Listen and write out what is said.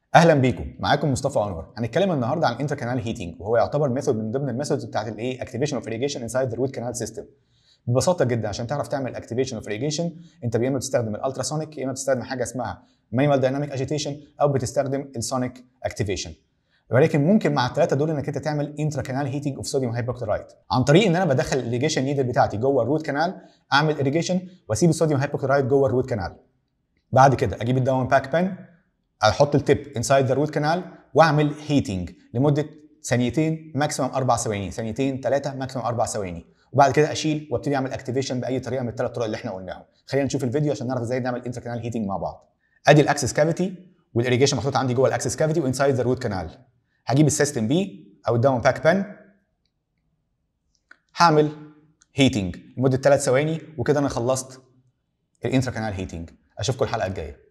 اهلا بيكم معاكم مصطفى انور هنتكلم النهارده عن انتر كانال هيتنج وهو يعتبر ميثود من ضمن الميثودز بتاعت الايه اكتيفيشن اوف irrigation انسايد ذا روت كانال سيستم ببساطه جدا عشان تعرف تعمل اكتيفيشن اوف irrigation انت يا اما بتستخدم الالتراسونيك يا اما بتستخدم حاجه اسمها مانيوال دايناميك اجيتيشن او بتستخدم السونيك اكتيفيشن ولكن ممكن مع الثلاثه دول انك انت تعمل انترا كانال هيتنج اوف صوديوم هايبوكلورايد عن طريق ان انا بدخل الاريجيشن نيدل بتاعتي جوه الروت كانال اعمل irrigation واسيب الصوديوم هايبوكلورايد جوه الروت كانال بعد كده اجيب الداون باك بن احط التيب انسايد ذا روت كانال واعمل هيتنج لمده ثانيتين ماكسيموم اربع ثواني ثانيتين ثلاثه ماكسيموم اربع ثواني وبعد كده اشيل وابتدي اعمل اكتيفيشن باي طريقه من الثلاث طرق اللي احنا قلناهم خلينا نشوف الفيديو عشان نعرف ازاي نعمل انتر كانال هيتنج مع بعض ادي الاكسس كافيتي والاريجيشن محطوط عندي جوه الاكسس كافيتي وانسايد ذا روت كانال هجيب السيستم بي او الداون باك بن هعمل هيتنج لمده ثلاث ثواني وكده انا خلصت الانترا كانال هيتنج اشوفكم الحلقه الجايه